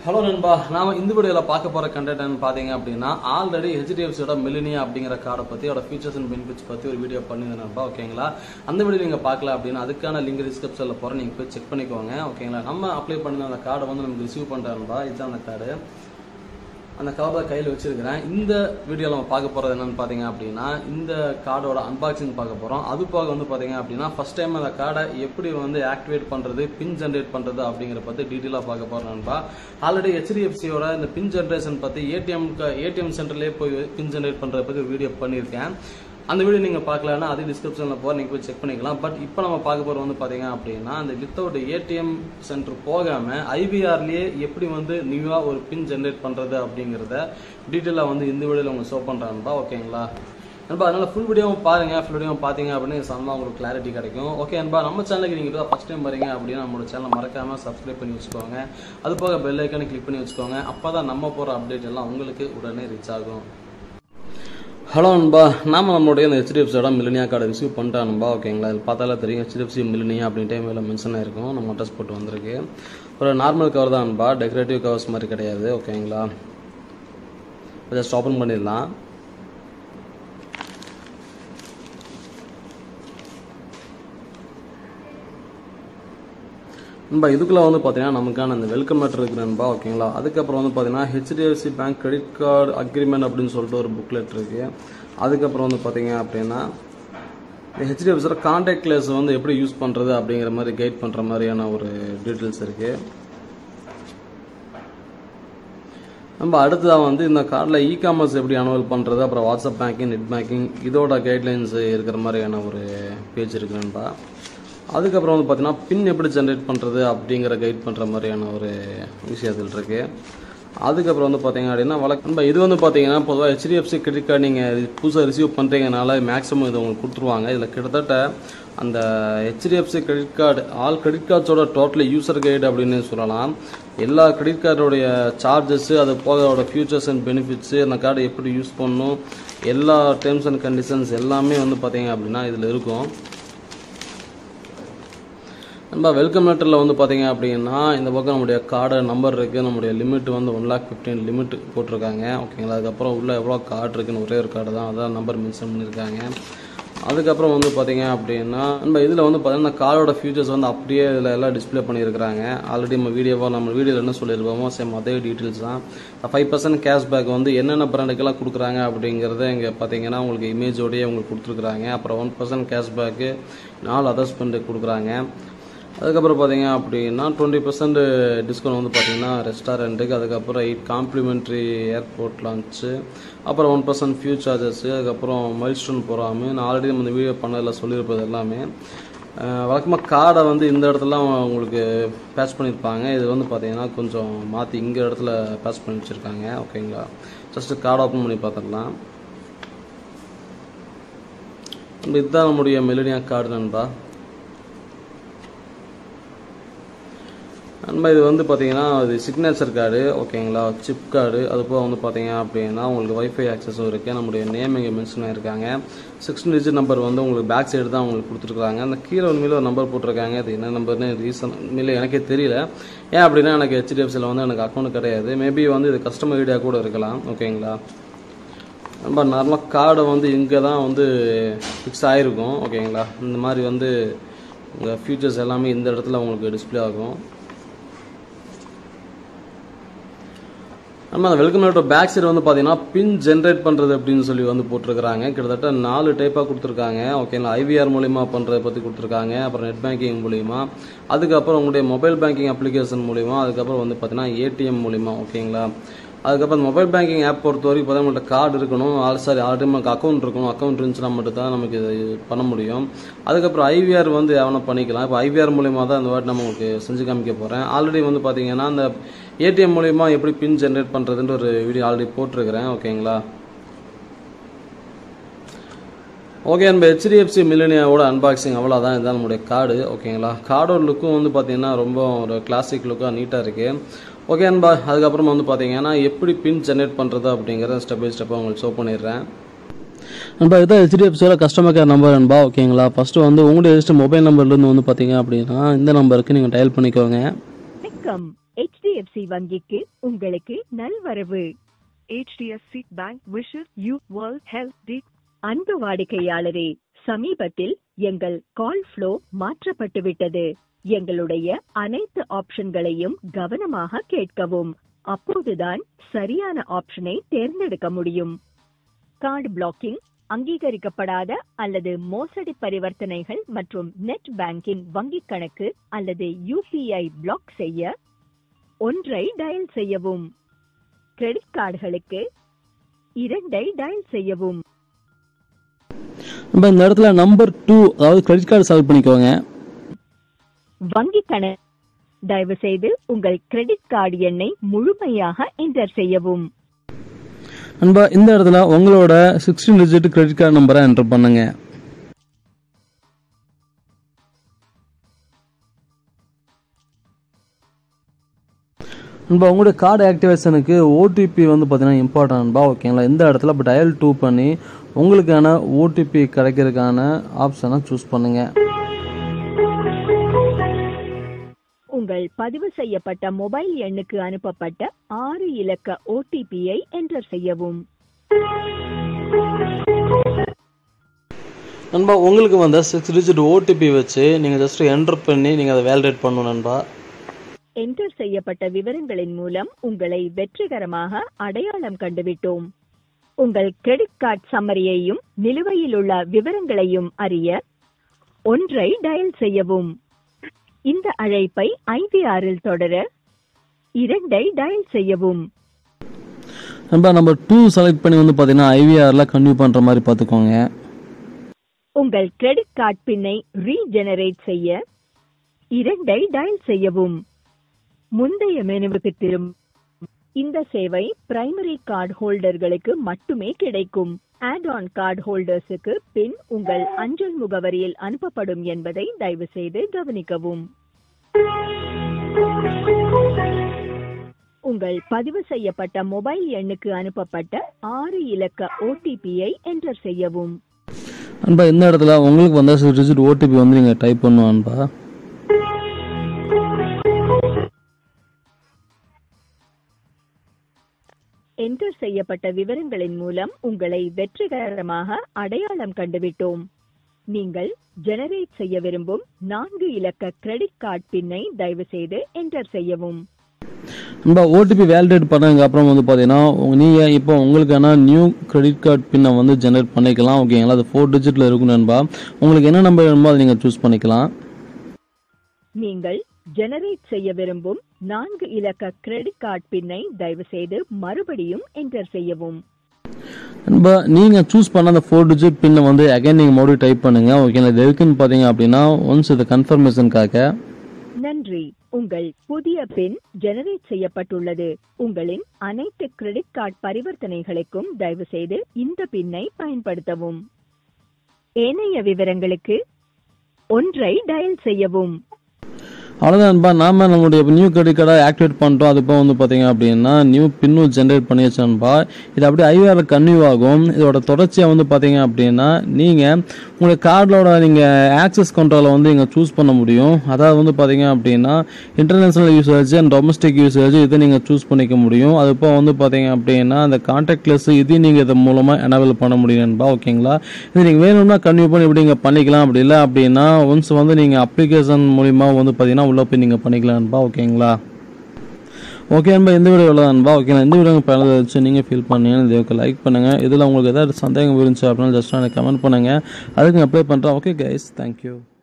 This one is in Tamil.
ஹலோ நண்பா நாம இந்த வீடியோவில் பார்க்க போகிற கண்டென்ட் பார்த்தீங்க அப்படின்னா ஆல்ரெடி ஹெச்டிஎஃப்சியோட மிலினியா அப்படிங்கிற கார்டை பற்றி அதோட ஃபீச்சர்ஸ் அண்ட் பெனிஃபிட்ஸ் பற்றி ஒரு வீடியோ பண்ணியிருந்தேன் நண்பா ஓகேங்களா அந்த வீடியோ நீங்கள் பார்க்கல அப்படின்னா அதுக்கான லிங்க் டிஸ்கிரிப்ஷனில் போகிற நீங்கள் போய் செக் பண்ணிக்கோங்க ஓகேங்களா நம்ம அப்ளை பண்ண அந்த கார்டை வந்து நமக்கு ரிசீவ் பண்ணுறாருன்பா இதுதான் அந்த கார்டு அந்த கவர் தான் கையில் வச்சிருக்கிறேன் இந்த வீடியோவில் நம்ம பார்க்க போகிறது என்னன்னு பார்த்தீங்க அப்படின்னா இந்த கார்டோட அன்பாக்சிங் பார்க்க போகிறோம் அது போக வந்து பார்த்தீங்க அப்படின்னா ஃபர்ஸ்ட் டைம் அந்த கார்டை எப்படி வந்து ஆக்டிவேட் பண்ணுறது பின் ஜென்ரேட் பண்ணுறது அப்படிங்கிற பற்றி டீட்டெயிலாக பார்க்க போகிறோம் நண்பா ஆல்ரெடி ஹெச்டிஎஃப்சியோட இந்த பின் ஜென்ரேஷன் பற்றி ஏடிஎம் ஏடிஎம் சென்டர்லேயே போய் பின் ஜென்ரேட் பண்ணுறத பற்றி வீடியோ பண்ணியிருக்கேன் அந்த வீடியோ நீங்கள் பார்க்கலன்னா அது டிஸ்கிரிப்ஷனில் போகிற நீங்கள் போய் செக் பண்ணிக்கலாம் பட் இப்போ நம்ம பார்க்க போகிறது வந்து பார்த்தீங்க அப்படின்னா அந்த வித்தவுட் ஏடிஎம் சென்டர் போகாமல் ஐபிஆர்லேயே எப்படி வந்து நியூவாக ஒரு பின் ஜென்ரேட் பண்ணுறது அப்படிங்கிறத டீட்டெயிலாக வந்து இந்த வீடியோவில் உங்களுக்கு ஷோ பண்ணுறான்பா ஓகேங்களா நண்பா அதனால ஃபுல் வீடியோவும் பாருங்க ஃபுல் வீடியோவும் பார்த்தீங்க அப்படின்னு சம்மா உங்களுக்கு கிளாரிட்டி கிடைக்கும் ஓகே நண்பா நம்ம சேனலுக்கு நீங்கள் தான் ஃபஸ்ட் டைம் வரீங்க அப்படின்னா நம்மளோட சேனலை மறக்காம சப்ஸ்கிரைப் பண்ணி வச்சுக்கோங்க அது போக பெல் ஐக்கானை கிளிக் பண்ணி வச்சுக்கோங்க அப்போ தான் நம்ம போகிற அப்டேட் எல்லாம் உங்களுக்கு உடனே ரீச் ஆகும் ஹலோ நண்பா நாம நம்மளுடைய இந்த ஹெச்டிஎஃப்சியோட மில்லினியா கார்டை ரிசீவ் பண்ணிட்டானும்பா ஓகேங்களா இதில் பார்த்தாலே தெரியும் ஹெச்டிஎஃப்சி மில்லினியா அப்படின்ட்டு மேலே மென்ஷன் ஆயிருக்கும் நம்ம அட்ரஸ் போட்டு வந்திருக்கு ஒரு நார்மல் கவர் தான் நண்பா டெக்கரேட்டிவ் கவர்ஸ் மாதிரி கிடையாது ஓகேங்களா ஜஸ்ட் ஓப்பன் பண்ணிடலாம் நண்பா இதுக்குள்ள வந்து பார்த்தீங்கன்னா நமக்கான அந்த வெல்கம் லெட்டர் இருக்கு நண்பா ஓகேங்களா அதுக்கப்புறம் வந்து பார்த்தீங்கன்னா HDFC bank credit card agreement அப்படின்னு சொல்லிட்டு ஒரு புக்லெட் இருக்கு அதுக்கப்புறம் வந்து பார்த்தீங்க அப்படின்னா ஹெச்டிஎஃப்சியோட கான்டாக்ட் கிளேஸ் வந்து எப்படி யூஸ் பண்ணுறது அப்படிங்கிற மாதிரி கைட் பண்ணுற மாதிரியான ஒரு டீட்டெயில்ஸ் இருக்கு நம்ம அடுத்ததாக வந்து இந்த கார்டில் இ காமர்ஸ் எப்படி அனுவல் பண்ணுறது அப்புறம் வாட்ஸ்அப் பேங்கிங் நெட் பேங்கிங் இதோட கைட்லைன்ஸ் இருக்கிற மாதிரியான ஒரு பேஜ் இருக்கு நண்பா அதுக்கப்புறம் வந்து பார்த்தீங்கன்னா பின் எப்படி ஜென்ரேட் பண்ணுறது அப்படிங்கிற கைட் பண்ணுற மாதிரியான ஒரு விஷயத்தில் இருக்கு அதுக்கப்புறம் வந்து பார்த்தீங்க அப்படின்னா வழக்கு நம்ம இது வந்து பார்த்தீங்கன்னா பொதுவாக ஹெச்டிஎஃப்சி கிரெடிட் கார்டு நீங்கள் புதுசாக ரிசீவ் பண்ணுறீங்கனால மேக்ஸிமம் இது உங்களுக்கு கொடுத்துருவாங்க இதில் கிட்டத்தட்ட அந்த HDFC credit card all credit கார்ட்ஸோட டோட்டல் யூசர் கைடு அப்படின்னு சொல்லலாம் எல்லா கிரெடிட் கார்டோடைய சார்ஜஸ்ஸு அது போக அதோட ஃபியூச்சர்ஸ் அண்ட் பெனிஃபிட்ஸு அந்த கார்டு எப்படி யூஸ் பண்ணணும் எல்லா டேர்ம்ஸ் அண்ட் கண்டிஷன்ஸ் எல்லாமே வந்து பார்த்தீங்க அப்படின்னா இதில் இருக்கும் நம்ம வெல்கம் லெட்டரில் வந்து பார்த்தீங்க அப்படின்னா இந்த பக்கம் நம்முடைய கார்டு நம்பர் இருக்குது நம்முடைய லிமிட் வந்து ஒன் லேக் ஃபிஃப்டீன் லிமிட் போட்டிருக்காங்க ஓகேங்களா அதுக்கப்புறம் உள்ள எவ்வளோ கார்டு இருக்குன்னு ஒரே ஒரு கார்டு தான் அதான் நம்பர் மென்ஷன் பண்ணியிருக்காங்க அதுக்கப்புறம் வந்து பார்த்தீங்க அப்படின்னா நம்ம இதில் வந்து பார்த்தீங்கன்னா கார்டோட ஃபியூச்சர்ஸ் வந்து அப்படியே இதில் எல்லாம் டிஸ்பிளே பண்ணியிருக்கிறாங்க ஆல்ரெடி நம்ம வீடியோவாக நம்ம வீடியோவில் என்ன சொல்லியிருப்போமோ சேம் அதே டீட்டெயில்ஸ் தான் ஃபைவ் பர்சன்ட் கேஷ்பேக் வந்து என்னென்ன பிராண்டுக்கெல்லாம் கொடுக்குறாங்க அப்படிங்கிறத இங்கே பார்த்தீங்கன்னா உங்களுக்கு இமேஜோடய உங்களுக்கு கொடுத்துருக்குறாங்க அப்புறம் ஒன் பர்சன்ட் கேஷ்பேக்கு நாலு அதர் ஸ்பெண்டு கொடுக்குறாங்க அதுக்கப்புறம் பார்த்தீங்க அப்படின்னா டுவெண்ட்டி பர்சன்ட் டிஸ்கவுண்ட் வந்து பார்த்தீங்கன்னா ரெஸ்டாரண்ட்டுக்கு அதுக்கப்புறம் எயிட் காம்ப்ளிமெண்ட்ரி ஏர்போர்ட் லான்ச்சு அப்புறம் ஒன் பர்சன்ட் ஃபியூ சார்ஜஸ்ஸு அதுக்கப்புறம் மைல் ஸ்டோன் போகாமல் நான் ஆல்ரெடி நம்ம இந்த வீடியோ பண்ணதில் சொல்லியிருப்பது எல்லாமே வழக்கமாக கார்டை வந்து இந்த இடத்துல உங்களுக்கு பேட்ச் பண்ணியிருப்பாங்க இது வந்து பார்த்தீங்கன்னா கொஞ்சம் மாற்றி இங்கே இடத்துல பேட்ச் பண்ணி வச்சுருக்காங்க ஓகேங்களா ஜஸ்ட்டு கார்டு ஓப்பன் பண்ணி பார்த்துடலாம் இதுதான் நம்முடைய மெலினியா கார்டு நண்பா நண்பா இது வந்து பார்த்தீங்கன்னா இது சிக்னேச்சர் கார்டு ஓகேங்களா சிப் கார்டு அது போக வந்து பார்த்தீங்க அப்படின்னா உங்களுக்கு ஒய்ஃபை ஆக்சஸும் இருக்குது நம்முடைய நேம் இங்கே மென்ஷன் ஆயிருக்காங்க சிக்ஸ்டின் டிஜிட் நம்பர் வந்து உங்களுக்கு பேக் சைடு தான் உங்களுக்கு கொடுத்துருக்காங்க அந்த கீழே உண்மையில ஒரு நம்பர் போட்டிருக்காங்க அது என்ன நம்பர்னு ரீசன் உண்மையில எனக்கே தெரியல ஏன் அப்படின்னா எனக்கு ஹெச்டிஎஃப்சியில் வந்து எனக்கு அக்கௌண்ட் கிடையாது மேபி வந்து இது கஸ்டமர் ஐடியா கூட இருக்கலாம் ஓகேங்களா நம்ம நார்மலாக கார்டை வந்து இங்கே தான் வந்து ஃபிக்ஸ் ஆகிருக்கும் ஓகேங்களா இந்த மாதிரி வந்து உங்கள் ஃபீச்சர்ஸ் எல்லாமே இந்த இடத்துல உங்களுக்கு டிஸ்பிளே ஆகும் நம்ம அந்த வெல்கம் லெட்டர் பேக் சைடு வந்து பார்த்தீங்கன்னா பின் ஜென்ரேட் பண்ணுறது அப்படின்னு சொல்லி வந்து போட்டிருக்காங்க கிட்டத்தட்ட நாலு டைப்பாக கொடுத்துருக்காங்க ஓகேங்களா ஐவிஆர் மூலிமா பண்ணுறதை பற்றி கொடுத்துருக்காங்க அப்புறம் நெட் பேங்கிங் மூலிமா அதுக்கப்புறம் உங்களுடைய மொபைல் பேங்கிங் அப்ளிகேஷன் மூலிமா அதுக்கப்புறம் வந்து பார்த்தீங்கன்னா ஏடிஎம் மூலிமா ஓகேங்களா அதுக்கப்புறம் மொபைல் பேங்கிங் ஆப் பொறுத்த வரைக்கும் பார்த்தா நம்மள்ட்ட கார்டு இருக்கணும் ஆல் சாரி ஆல்ரெடி நமக்கு அக்கௌண்ட் இருக்கணும் அக்கௌண்ட் இருந்துச்சுன்னா மட்டும் தான் நமக்கு இது பண்ண முடியும் அதுக்கப்புறம் ஐவிஆர் வந்து எவனை பண்ணிக்கலாம் இப்போ ஐவிஆர் மூலிமா தான் இந்த வாட்டி நம்ம உங்களுக்கு செஞ்சு காமிக்க போகிறேன் ஆல்ரெடி வந்து பார்த்தீங்கன்னா அந்த ஏடிஎம் மூலிமா எப்படி பின் ஜென்ரேட் பண்ணுறதுன்ற ஒரு வீடியோ ஆல்ரெடி போட்டிருக்கிறேன் ஓகேங்களா ஓகே நம்ம ஹெச்டிஎஃப்சி மில்லினியாவோட அன்பாக்சிங் அவ்வளோதான் இதுதான் நம்மளுடைய கார்டு ஓகேங்களா கார்டோட லுக்கும் வந்து பார்த்தீங்கன்னா ரொம்ப ஒரு கிளாசிக் லுக்காக நீட்டாக இருக்குது ஓகே அன்பா அதுக்கப்புறமா வந்து பார்த்தீங்கன்னா எப்படி பின் ஜென்ரேட் பண்ணுறது அப்படிங்கிறத ஸ்டெப் பை ஸ்டெப்பாக உங்களுக்கு ஷோ பண்ணிடுறேன் நண்பா இதுதான் ஹெச்டிஎஃப்சியோட கஸ்டமர் கேர் நம்பர் நண்பா ஓகேங்களா ஃபஸ்ட்டு வந்து உங்களுடைய ரெஜிஸ்டர் மொபைல் நம்பர்லேருந்து வந்து பார்த்தீங்க அப்படின்னா இந்த நம்பருக்கு நீங்கள் டயல் பண்ணிக்கோங்க வணக்கம் HDFC வங்கிக்கு உங்களுக்கு நல்வரவு HDFC Bank wishes you world health day. அன்பு வாடிக்கையாளரே சமீபத்தில் எங்கள் கால் ஃப்ளோ மாற்றப்பட்டு விட்டது எங்களுடைய அனைத்து ஆப்ஷன்களையும் கவனமாக கேட்கவும் அப்போதுதான் சரியான ஆப்ஷனை தேர்ந்தெடுக்க முடியும் கார்டு பிளாக்கிங் அங்கீகரிக்கப்படாத அல்லது மோசடி பரிவர்த்தனைகள் மற்றும் நெட் பேங்கிங் வங்கிக் கணக்கு அல்லது யூபிஐ பிளாக் செய்ய ஒன்றை டயல் செய்யவும் கிரெடிட் கார்டுகளுக்கு இரண்டை டயல் செய்யவும் நம்ம இந்த இடத்துல நம்பர் டூ அதாவது கிரெடிட் கார்டு செலக்ட் பண்ணிக்கோங்க வங்கி கணக்கு தயவு செய்து உங்கள் கிரெடிட் கார்டு எண்ணை முழுமையாக என்டர் செய்யவும் நண்பா இந்த இடத்துல உங்களோட சிக்ஸ்டீன் டிஜிட் கிரெடிட் கார்டு நம்பரை என்டர் பண்ணுங்க நண்பா உங்களுடைய கார்டு ஆக்டிவேஷனுக்கு ஓடிபி வந்து பார்த்தீங்கன்னா இம்பார்ட்டன் நண்பா ஓகேங்களா இந்த இடத்துல இப்போ டயல் டூ பண்ணி உங்களுக்கான ஓடிபி கிடைக்கிறதுக்கான ஆப்ஷனை சூஸ் பண்ணுங்க உங்கள் பதிவு செய்யப்பட்ட மொபைல் எண்ணுக்கு அனுப்பப்பட்ட ஆறு இலக்க ஓடிபியை என்டர் செய்யவும் நண்பா உங்களுக்கு வந்த சிக்ஸ் டிஜிட் ஓடிபி வச்சு நீங்கள் ஜஸ்ட் என்டர் பண்ணி நீங்கள் அதை வேலிடேட் பண்ணணும் நண்பா என்டர் செய்யப்பட்ட விவரங்களின் மூலம் உங்களை வெற்றிகரமாக அடையாளம் கண்டுவிட்டோம் உங்கள் கிரெடிட் கார்டு சம்மரியையும் நிலுவையில் உள்ள விவரங்களையும் அறிய ஒன்றை டயல் செய்யவும் இந்த அழைப்பை ஐவிஆரில் தொடர இரண்டை டயல் செய்யவும் நண்பா நம்பர் டூ செலக்ட் பண்ணி வந்து பார்த்தீங்கன்னா ஐவிஆரில் கன்டினியூ பண்ணுற மாதிரி பார்த்துக்கோங்க உங்கள் கிரெடிட் கார்டு பின்னை ரீஜெனரேட் செய்ய இரண்டை டயல் செய்யவும் முந்தைய மெனுவுக்கு திரும்ப இந்த சேவை பிரைமரி கார்டு ஹோல்டர்களுக்கு மட்டுமே கிடைக்கும் ஆட் ஆன் கார்டு ஹோல்டர்ஸுக்கு பின் உங்கள் அஞ்சல் முகவரியில் அனுப்பப்படும் என்பதை தயவு செய்து கவனிக்கவும் உங்கள் பதிவு செய்யப்பட்ட மொபைல் எண்ணுக்கு அனுப்பப்பட்ட ஆறு இலக்க ஓடிபியை என்டர் செய்யவும் நண்பா இந்த இடத்துல உங்களுக்கு வந்த சிக்ஸ் டிஜிட் ஓடிபி வந்து நீங்கள் டைப் பண்ணுவோம் நண்பா என்டர் செய்யப்பட்ட விவரங்களின் மூலம் உங்களை வெற்றிகரமாக அடையாளம் கண்டுவிட்டோம் நீங்கள் ஜெனரேட் செய்ய விரும்பும் நான்கு இலக்க கிரெடிட் கார்டு பின்னை தயவு செய்து என்டர் செய்யவும் நண்பா ஓடிபி வேலிடேட் பண்ணதுக்கு அப்புறம் வந்து பார்த்தீங்கன்னா உங்க- நீங்க இப்போ உங்களுக்கான நியூ கிரெடிட் கார்டு பின்னை வந்து ஜெனரேட் பண்ணிக்கலாம் ஓகேங்களா அது ஃபோர் டிஜிட்ல இருக்கும் நண்பா உங்களுக்கு என்ன நம்பர் வேணுமோ அதை நீங்கள் சூஸ் பண்ணிக்கலாம் நீங்கள் ஜெனரேட் செய்ய விரும்பும் நான்கு இலக்க கிரெடிட் கார்டு பின்னை தயவு செய்து மறுபடியும் என்டர் செய்யவும் நண்பா நீங்கள் சூஸ் பண்ண அந்த ஃபோர் டிஜிட் பின்னை வந்து அகைன் நீங்கள் மறுபடியும் டைப் பண்ணுங்க ஓகேங்களா இது எதுக்குன்னு பார்த்தீங்க அப்படின்னா ஒன்ஸ் இது கன்ஃபர்மேஷனுக்காக நன்றி உங்கள் புதிய பின் ஜெனரேட் செய்யப்பட்டுள்ளது உங்களின் அனைத்து கிரெடிட் கார்டு பரிவர்த்தனைகளுக்கும் தயவு செய்து இந்த பின்னை பயன்படுத்தவும் ஏனைய விவரங்களுக்கு ஒன்றை டயல் செய்யவும் அவ்வளோதான் நண்பா நாம நம்மளுடைய நியூ கிரெடிட் கார்டை ஆக்டிவேட் பண்ணிட்டோம் அது இப்போ வந்து பார்த்தீங்க அப்படின்னா நியூ பின்னும் ஜென்ரேட் பண்ணி வச்சோன்பா இது அப்படியே ஐஆர் கன்னியூ ஆகும் இதோட தொடர்ச்சியாக வந்து பார்த்தீங்க அப்படின்னா நீங்கள் உங்களுடைய கார்டோட நீங்கள் ஆக்சஸ் கண்ட்ரோலை வந்து நீங்கள் சூஸ் பண்ண முடியும் அதாவது வந்து பார்த்தீங்க அப்படின்னா international usage and domestic usage இதை நீங்கள் சூஸ் பண்ணிக்க முடியும் அது இப்போ வந்து பார்த்தீங்க அப்படின்னா அந்த கான்டாக்ட்லெஸ் இதையும் நீங்கள் இது மூலமாக எனபிள் பண்ண முடியும் நண்பா ஓகேங்களா இது நீங்கள் வேணும்னா கன்டினியூ பண்ணி இப்படி நீங்கள் பண்ணிக்கலாம் அப்படி இல்லை அப்படின்னா ஒன்ஸ் வந்து நீங்கள் அப்ளிகேஷன் மூலிமா வந்து பார்த்தீங்கன்னா உள்ளே போய் நீங்கள் பண்ணிக்கலாம் நண்பா ஓகேங்களா ஓகே நண்பா இந்த வீடியோ எவ்வளோ நண்பா ஓகேங்களா இந்த வீடியோ பயணத்தை வச்சு நீங்கள் ஃபீல் பண்ணீங்கன்னு இதுக்கு லைக் பண்ணுங்கள் இதில் உங்களுக்கு ஏதாவது சந்தேகம் இருந்துச்சு அப்படின்னா ஜஸ்ட் எனக்கு கமெண்ட் பண்ணுங்கள் அதுக்கு அப்ளை பண்ணுறேன் ஓகே கைஸ் தேங்க்யூ